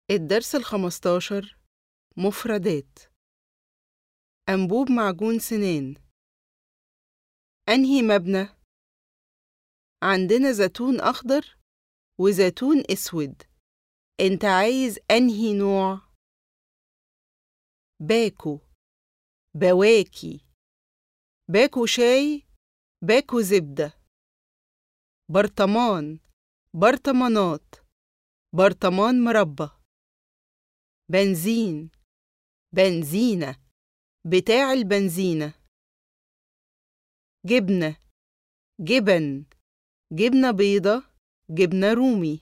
الدرس الخمستاشر مفردات أنبوب معجون سنان أنهي مبنى؟ عندنا زيتون أخضر وزيتون أسود أنت عايز أنهي نوع؟ باكو بواكي باكو شاي باكو زبدة برطمان برطمانات برطمان مربى بنزين بنزينة بتاع البنزينة جبنة جبن جبنة بيضة جبنة رومي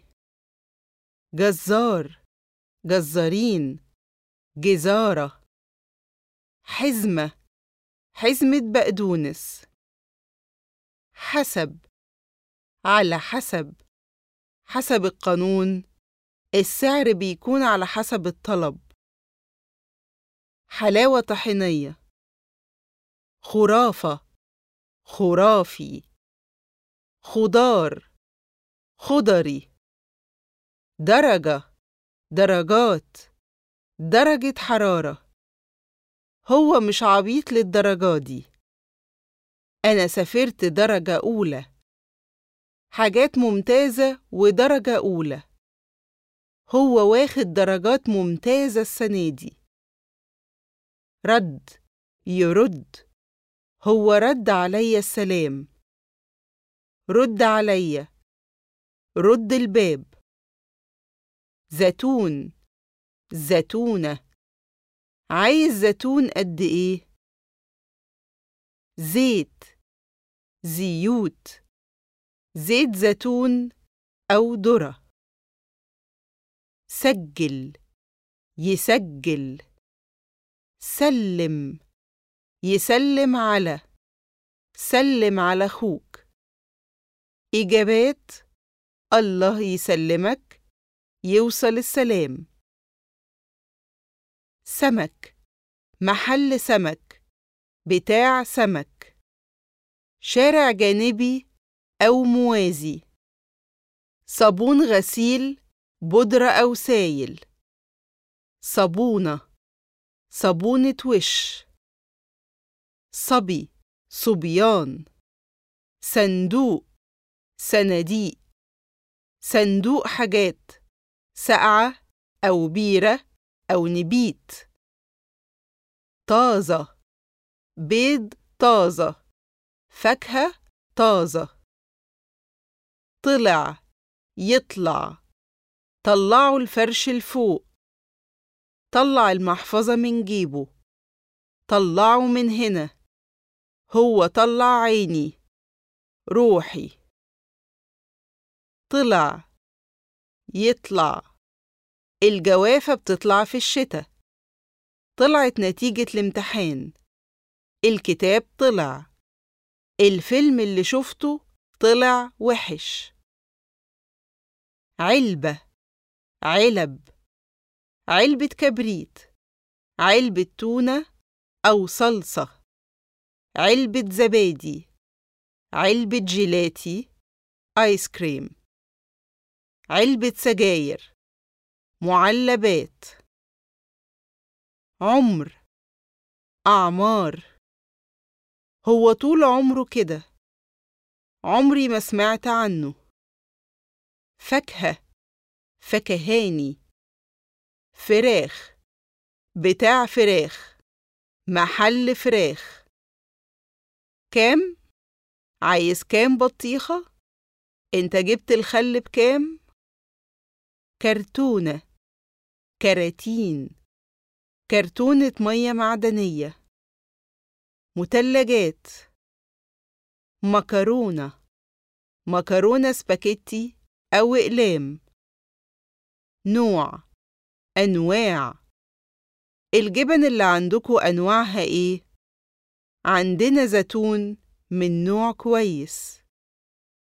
جزار جزارين جزارة حزمة حزمة بقدونس حسب على حسب حسب القانون السعر بيكون على حسب الطلب حلاوة طحينية خرافة خرافي خضار خضري درجة درجات درجة حرارة هو مش عبيط للدرجة دي أنا سافرت درجة أولى حاجات ممتازة ودرجة أولى هو واخد درجات ممتازة السنة دي رد يرد هو رد عليا السلام رد عليا رد الباب زيتون زيتونة عايز زيتون قد ايه زيت زيوت زيت زيتون أو ذرة سجل يسجل سلم يسلم على سلم على أخوك إجابات الله يسلمك يوصل السلام سمك محل سمك بتاع سمك شارع جانبي أو موازي صابون غسيل بودرة أو سايل صابونة صابونة وش صبي صبيان صندوق صناديق صندوق حاجات ساقعة أو بيرة أو نبيت طازة بيض طازة فاكهة طازة طلع يطلع طلعوا الفرش لفوق طلع المحفظة من جيبه طلعوا من هنا هو طلع عيني روحي طلع يطلع الجوافة بتطلع في الشتاء طلعت نتيجة الامتحان الكتاب طلع الفيلم اللي شفته طلع وحش علبة علب علبة كبريت علبة تونة أو صلصة علبة زبادي علبة جيلاتي آيس كريم علبة سجاير معلبات عمر أعمار هو طول عمره كده عمري ما سمعت عنه فاكهة فكهاني فراخ بتاع فراخ محل فراخ كام؟ عايز كام بطيخة؟ انت جبت الخل بكام؟ كرتونة كراتين كرتونة مية معدنية مثلجات مكرونة مكرونة سباكيتي أو إقلام نوع أنواع الجبن اللي عندكوا أنواعها إيه؟ عندنا زيتون من نوع كويس